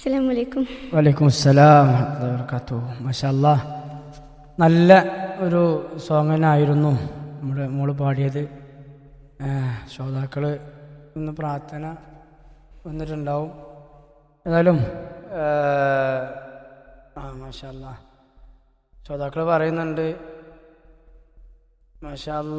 അസ്സലാമു അലൈക്കും വലൈക്കും അസ്സലാം വർക്കാത്തു മഷാല്ല നല്ല ഒരു സോങ്ങനായിരുന്നു നമ്മുടെ മോള് പാടിയത് ശ്രോതാക്കൾ ഇന്ന് പ്രാർത്ഥന വന്നിട്ടുണ്ടാവും ഏതായാലും ഏഹ്, ആ മഷാല്ല ശ്രോതാക്കൾ പറയുന്നുണ്ട് മഷാല്ല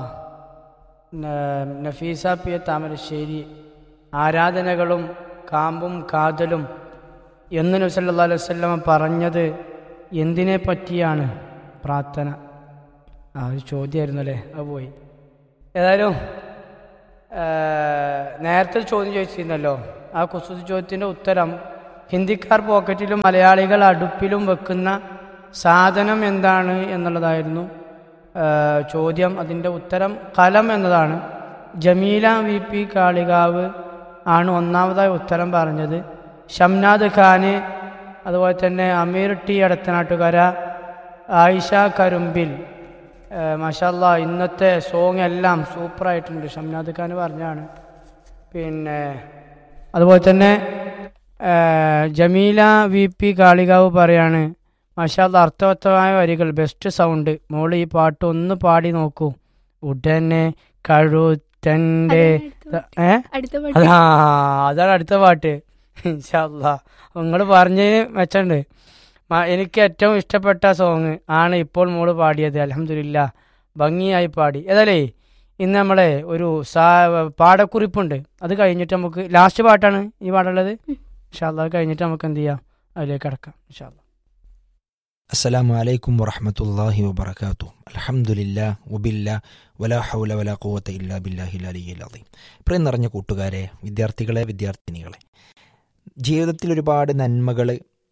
നഫീസ പി എ താമരശ്ശേരി ആരാധനകളും കാമ്പും കാതലും എന്ന് നബി സല്ലല്ലാഹു അലൈഹി വസല്ലമ പറഞ്ഞത് എന്തിനെ പറ്റിയാണ് പ്രാർത്ഥന ആ ഒരു ചോദ്യമായിരുന്നു അല്ലേ അത് പോയി ഏതായാലും ആ, നേരത്തെ ഒരു ചോദ്യം ചോദിച്ചിരുന്നല്ലോ ആ കുസൃതി ചോദ്യത്തിൻ്റെ ഉത്തരം ഹിന്ദിക്കാർ പോക്കറ്റിലും മലയാളികൾ അടുപ്പിലും വെക്കുന്ന സാധനം എന്താണ് എന്നുള്ളതായിരുന്നു ആ, ചോദ്യം അതിൻ്റെ ഉത്തരം കലം എന്നതാണ് ജമീല വി പി കാളികാവ് ആണ് ഒന്നാമതായി ഉത്തരം പറഞ്ഞത് ഷംനാദ് ഖാന് അതുപോലെ തന്നെ അമീർ ടി അടത്തനാട്ടുകര ആയിഷ കരുമ്പിൽ മഷല്ല ഇന്നത്തെ സോങ് എല്ലാം സൂപ്പറായിട്ടുണ്ട് ഷംനാദ് ഖാൻ പറഞ്ഞാണ് പിന്നെ അതുപോലെ തന്നെ ആ, ജമീല വി പി കാളികാവ് പറയാണ് മഷാല്ല അർത്ഥവത്തമായ വരികൾ ബെസ്റ്റ് സൗണ്ട് മോള് ഈ പാട്ട് ഒന്ന് പാടി നോക്കൂ ഉടനെ കഴുത്തൻ്റെ ഏ അടുത്ത പാട്ട് അതാ അതാണ് അടുത്ത പാട്ട് ഇൻഷാല്ലാ നിങ്ങൾ പറഞ്ഞതിന് മെച്ചുണ്ട് മ- എനിക്ക് ഏറ്റവും ഇഷ്ടപ്പെട്ട സോങ് ആണ് ഇപ്പോൾ മോള് പാടിയത് അലഹമില്ല ഭംഗിയായി പാടി ഏതായാലേ ഇന്ന് നമ്മളെ ഒരു സാ പാടക്കുറിപ്പുണ്ട് അത് കഴിഞ്ഞിട്ട് നമുക്ക് ലാസ്റ്റ് പാട്ടാണ് ഈ പാടുള്ളത് ഇൻഷാല്ലാ അത് കഴിഞ്ഞിട്ട് നമുക്ക് എന്ത് ചെയ്യാം അതിലേക്ക് കിടക്കാം ഇൻഷാല്ലാ അസ്സലാമു അലൈക്കും വറഹമത്തല്ലാഹി വബർക്കാത്തു അൽഹംദുലില്ലാ വബില്ല വലാ ഹൗല വലാ ഖുവത ഇല്ലാ ബില്ലാഹിൽ അലിയിൽ അലീം പ്രിയം നിറഞ്ഞ കൂട്ടുകാരെ വിദ്യാർത്ഥികളെ വിദ്യാർത്ഥിനികളെ ജീവിതത്തിൽ ഒരുപാട് നന്മകൾ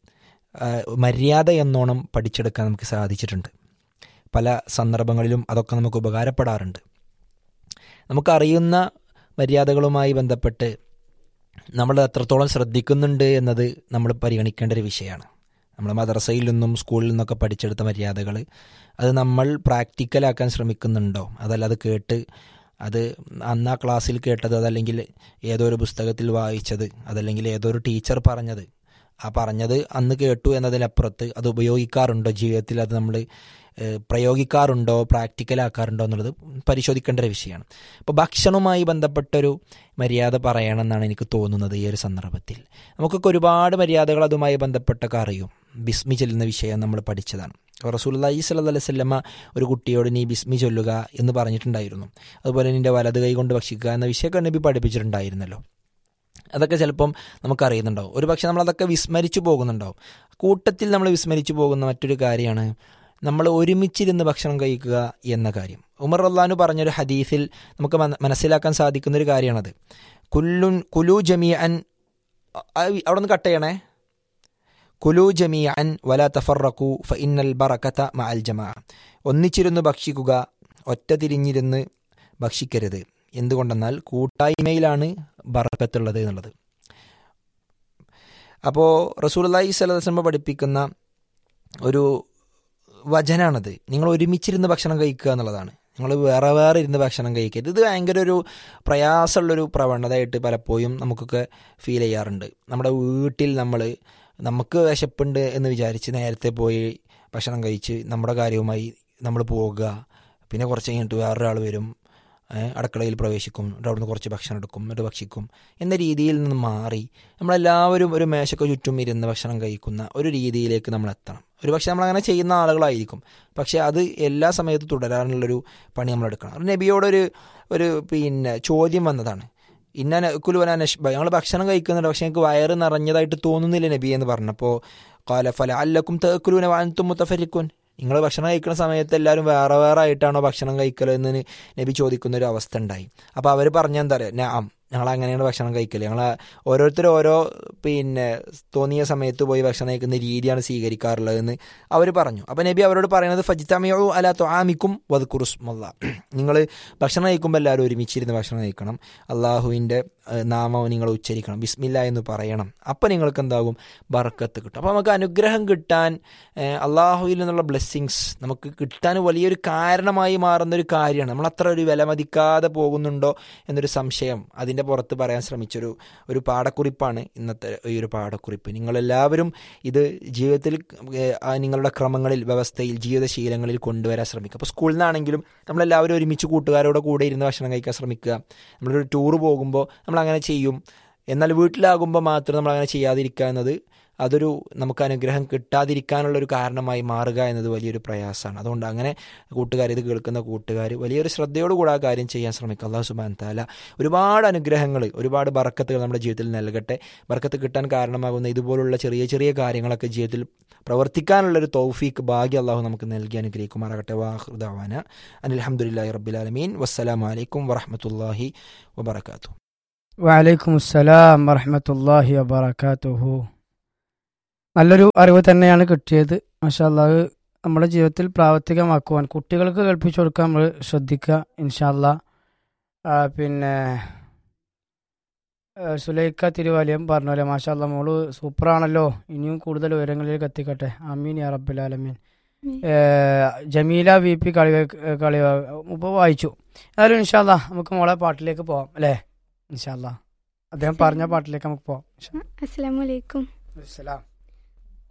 മര്യാദ എന്നോണം പഠിച്ചെടുക്കാൻ നമുക്ക് സാധിച്ചിട്ടുണ്ട് പല സന്ദർഭങ്ങളിലും അതൊക്കെ നമുക്ക് ഉപകാരപ്പെടാറുണ്ട് നമുക്കറിയുന്ന മര്യാദകളുമായി ബന്ധപ്പെട്ട് നമ്മൾ എത്രത്തോളം ശ്രദ്ധിക്കുന്നുണ്ട് എന്നത് നമ്മൾ പരിഗണിക്കേണ്ട ഒരു വിഷയമാണ് നമ്മൾ മദ്രസയിൽ നിന്നും സ്കൂളിൽ നിന്നൊക്കെ പഠിച്ചെടുത്ത മര്യാദകൾ അത് നമ്മൾ പ്രാക്ടിക്കലാക്കാൻ ശ്രമിക്കുന്നുണ്ടോ അതല്ല അത് കേട്ട് അത് അന്ന് ആ ക്ലാസ്സിൽ കേട്ടത് അതല്ലെങ്കിൽ ഏതോ ഒരു പുസ്തകത്തിൽ വായിച്ചത് അതല്ലെങ്കിൽ ഏതോ ഒരു ടീച്ചർ പറഞ്ഞത് ആ പറഞ്ഞത് അന്ന് കേട്ടു എന്നതിനപ്പുറത്ത് അത് ഉപയോഗിക്കാറുണ്ടോ ജീവിതത്തിൽ അത് നമ്മൾ ഏഹ്, പ്രയോഗിക്കാറുണ്ടോ പ്രാക്ടിക്കലാക്കാറുണ്ടോ എന്നുള്ളത് പരിശോധിക്കേണ്ട ഒരു വിഷയമാണ് അപ്പോൾ ഭക്ഷണവുമായി ബന്ധപ്പെട്ടൊരു മര്യാദ പറയണമെന്നാണ് എനിക്ക് തോന്നുന്നത് ഈ ഒരു സന്ദർഭത്തിൽ നമുക്കൊക്കെ ഒരുപാട് മര്യാദകൾ അതുമായി ബന്ധപ്പെട്ടൊക്കെ അറിയും ബിസ്മി ചെല്ലുന്ന വിഷയം നമ്മൾ പഠിച്ചതാണ് റസൂല്ലി സല്ലു അലൈഹി സ്വല്ലമ്മ ഒരു കുട്ടിയോട് നീ ബിസ്മി ചൊല്ലുക എന്ന് പറഞ്ഞിട്ടുണ്ടായിരുന്നു അതുപോലെ നിന്റെ വലത് കൈ കൊണ്ട് ഭക്ഷിക്കുക എന്ന വിഷയമൊക്കെ നബി പഠിപ്പിച്ചിട്ടുണ്ടായിരുന്നല്ലോ അതൊക്കെ ചിലപ്പം നമുക്കറിയുന്നുണ്ടാവും ഒരു പക്ഷെ നമ്മളതൊക്കെ വിസ്മരിച്ചു പോകുന്നുണ്ടാവും കൂട്ടത്തിൽ നമ്മൾ വിസ്മരിച്ചു പോകുന്ന മറ്റൊരു കാര്യമാണ് നമ്മൾ ഒരുമിച്ചിരുന്ന് ഭക്ഷണം കഴിക്കുക എന്ന കാര്യം ഉമർ അള്ളഹാനു പറഞ്ഞൊരു ഹദീഫിൽ നമുക്ക് മന- മനസ്സിലാക്കാൻ സാധിക്കുന്ന ഒരു കാര്യമാണത് കുല്ലുൻ കുലു ജമീ അൻ അവിടെ നിന്ന് കട്ട് ചെയ്യണേ കുലു ജമീ അൻ വല തഫറക്കു ഫ ഇന്നൽ ബറക്കത്ത മ അൽ ജമാ ഒന്നിച്ചിരുന്ന് ഭക്ഷിക്കുക ഒറ്റ തിരിഞ്ഞിരുന്ന് ഭക്ഷിക്കരുത് എന്തുകൊണ്ടെന്നാൽ കൂട്ടായ്മയിലാണ് ബറക്കത്തുള്ളത് എന്നുള്ളത് അപ്പോൾ റസൂലി സ്വലമ പഠിപ്പിക്കുന്ന ഒരു വചനാണത് നിങ്ങൾ ഒരുമിച്ചിരുന്ന് ഭക്ഷണം കഴിക്കുക എന്നുള്ളതാണ് നിങ്ങൾ വേറെ വേറെ ഇരുന്ന് ഭക്ഷണം കഴിക്കരുത് ഇത് ഭയങ്കര ഒരു പ്രയാസമുള്ളൊരു പ്രവണതയായിട്ട് പലപ്പോഴും നമുക്കൊക്കെ ഫീൽ ചെയ്യാറുണ്ട് നമ്മുടെ വീട്ടിൽ നമ്മൾ നമുക്ക് വിശപ്പുണ്ട് എന്ന് വിചാരിച്ച് നേരത്തെ പോയി ഭക്ഷണം കഴിച്ച് നമ്മുടെ കാര്യവുമായി നമ്മൾ പോകുക പിന്നെ കുറച്ച് കഴിഞ്ഞിട്ട് വേറൊരാൾ വരും ഏ, അടുക്കളയിൽ പ്രവേശിക്കും എന്നിട്ട് അവിടുന്ന് കുറച്ച് ഭക്ഷണം എടുക്കും എന്നിട്ട് ഭക്ഷിക്കും എന്ന രീതിയിൽ നിന്ന് മാറി നമ്മളെല്ലാവരും ഒരു മേശക്ക് ചുറ്റും ഇരുന്ന് ഭക്ഷണം കഴിക്കുന്ന ഒരു രീതിയിലേക്ക് നമ്മൾ എത്തണം ഒരു പക്ഷേ നമ്മളങ്ങനെ ചെയ്യുന്ന ആളുകളായിരിക്കും പക്ഷേ അത് എല്ലാ സമയത്തും തുടരാനുള്ളൊരു പണി നമ്മൾ എടുക്കണം ഒരു നബിയോടൊരു ഒരു പിന്നെ ചോദ്യം വന്നതാണ് ഇന്ന കുലുവന നഷ്ബ ഞങ്ങൾ ഭക്ഷണം കഴിക്കുന്നുണ്ട് പക്ഷേ ഞങ്ങൾക്ക് വയറ് നിറഞ്ഞതായിട്ട് തോന്നുന്നില്ല നബി എന്ന് പറഞ്ഞപ്പോൾ കാല ഫല അല്ലക്കും തേക്കുലുവിന വാനത്തും മുത്തഫരിക്കുൻ നിങ്ങൾ ഭക്ഷണം കഴിക്കുന്ന സമയത്ത് എല്ലാവരും വേറെ വേറെ ആയിട്ടാണോ ഭക്ഷണം കഴിക്കൽ എന്ന് നബി ചോദിക്കുന്ന ഒരു അവസ്ഥ ഉണ്ടായി അപ്പോൾ അവർ പറഞ്ഞ എന്താ പറയുക ഞാൻ ഞങ്ങൾ അങ്ങനെയാണ് ഭക്ഷണം കഴിക്കൽ ഞങ്ങൾ ഓരോരുത്തർ ഓരോ പിന്നെ തോന്നിയ സമയത്ത് പോയി ഭക്ഷണം കഴിക്കുന്ന രീതിയാണ് സ്വീകരിക്കാറുള്ളതെന്ന് അവർ പറഞ്ഞു അപ്പോൾ നബി അവരോട് പറയുന്നത് ഫജിത്തമയോ അല ത്വാമിക്കും വദ്കുറുസ്മുള്ള നിങ്ങൾ ഭക്ഷണം കഴിക്കുമ്പോൾ എല്ലാവരും ഒരുമിച്ചിരുന്ന് ഭക്ഷണം കഴിക്കണം അള്ളാഹുവിൻ്റെ ഏഹ്, നാമം നിങ്ങൾ ഉച്ചരിക്കണം ബിസ്മില്ല എന്ന് പറയണം അപ്പം നിങ്ങൾക്ക് എന്താകും ബർക്കത്ത് കിട്ടും അപ്പോൾ നമുക്ക് അനുഗ്രഹം കിട്ടാൻ ഏഹ്, അള്ളാഹുവിൽ നിന്നുള്ള ബ്ലെസ്സിങ്സ് നമുക്ക് കിട്ടാൻ വലിയൊരു കാരണമായി മാറുന്ന ഒരു കാര്യമാണ് നമ്മൾ അത്ര ഒരു വില മതിക്കാതെ പോകുന്നുണ്ടോ എന്നൊരു സംശയം അതിൻ്റെ പുറത്ത് പറയാൻ ശ്രമിച്ചൊരു ഒരു പാഠക്കുറിപ്പാണ് ഇന്നത്തെ ഈ ഒരു പാഠക്കുറിപ്പ് നിങ്ങളെല്ലാവരും ഇത് ജീവിതത്തിൽ ഏഹ്, ആ നിങ്ങളുടെ ക്രമങ്ങളിൽ വ്യവസ്ഥയിൽ ജീവിതശീലങ്ങളിൽ കൊണ്ടുവരാൻ ശ്രമിക്കുക അപ്പോൾ സ്കൂളിൽ നിന്നാണെങ്കിലും നമ്മളെല്ലാവരും ഒരുമിച്ച് കൂട്ടുകാരോട് കൂടെ ഇരുന്ന് ഭക്ഷണം കഴിക്കാൻ ശ്രമിക്കുക നമ്മളൊരു ടൂർ പോകുമ്പോൾ നമ്മൾ അങ്ങനെ ചെയ്യും എന്നാൽ വീട്ടിലാകുമ്പോൾ മാത്രം നമ്മൾ അങ്ങനെ ചെയ്യാതിരിക്കുക എന്നത് അതൊരു നമുക്ക് അനുഗ്രഹം കിട്ടാതിരിക്കാനുള്ള ഒരു കാരണമായി മാറുക എന്നത് വലിയൊരു പ്രയാസമാണ് അതുകൊണ്ട് അങ്ങനെ കൂട്ടുകാർ ഇത് കേൾക്കുന്ന കൂട്ടുകാർ വലിയൊരു ശ്രദ്ധയോടുകൂടി ആ കാര്യം ചെയ്യാൻ ശ്രമിക്കുക അള്ളാഹു സുബാൻ താല ഒരുപാട് അനുഗ്രഹങ്ങൾ ഒരുപാട് ബർക്കത്തുകൾ നമ്മുടെ ജീവിതത്തിൽ നൽകട്ടെ ബർക്കത്ത് കിട്ടാൻ കാരണമാകുന്ന ഇതുപോലുള്ള ചെറിയ ചെറിയ കാര്യങ്ങളൊക്കെ ജീവിതത്തിൽ പ്രവർത്തിക്കാനുള്ളൊരു തൗഫീക്ക് ഭാഗ്യം അള്ളാഹു നമുക്ക് നൽകി അനുഗ്രഹിക്കുമാറാകട്ടെ വാഹൃദാവാന അനിൽഹമുല്ലാ റബ്ബിലാലമീൻ വസ്സലാമലൈക്കും വറഹമത്തല്ലാഹി വബർക്കാത്തു വലൈക്കും അസ്സലാം വറഹമത്തല്ലാഹി വബർക്കാത്തുഹു നല്ലൊരു അറിവ് തന്നെയാണ് കിട്ടിയത് മാഷാല്ലാഹ് നമ്മുടെ ജീവിതത്തിൽ പ്രാവർത്തികമാക്കുവാൻ കുട്ടികൾക്ക് കൽപ്പിച്ചു കൊടുക്കാൻ നമ്മൾ ശ്രദ്ധിക്കുക ഇൻഷാല്ല പിന്നെ ആ, സുലൈഖ തിരുവാലയം പറഞ്ഞ പോലെ മാഷാല്ല മോള് സൂപ്പറാണല്ലോ ഇനിയും കൂടുതൽ ഉയരങ്ങളിലേക്ക് എത്തിക്കട്ടെ അമീൻ യാ റബ്ബുലാലമീൻ ജമീല വി പി കളി കളി ഇപ്പോൾ വായിച്ചു ഏതായാലും ഇൻഷാല്ല നമുക്ക് മോളെ പാട്ടിലേക്ക് പോവാം അല്ലേ ഇൻഷാല്ല അദ്ദേഹം പറഞ്ഞ പാട്ടിലേക്ക് നമുക്ക് പോവാം അസ്സലാമു അലൈക്കും അസ്സലാം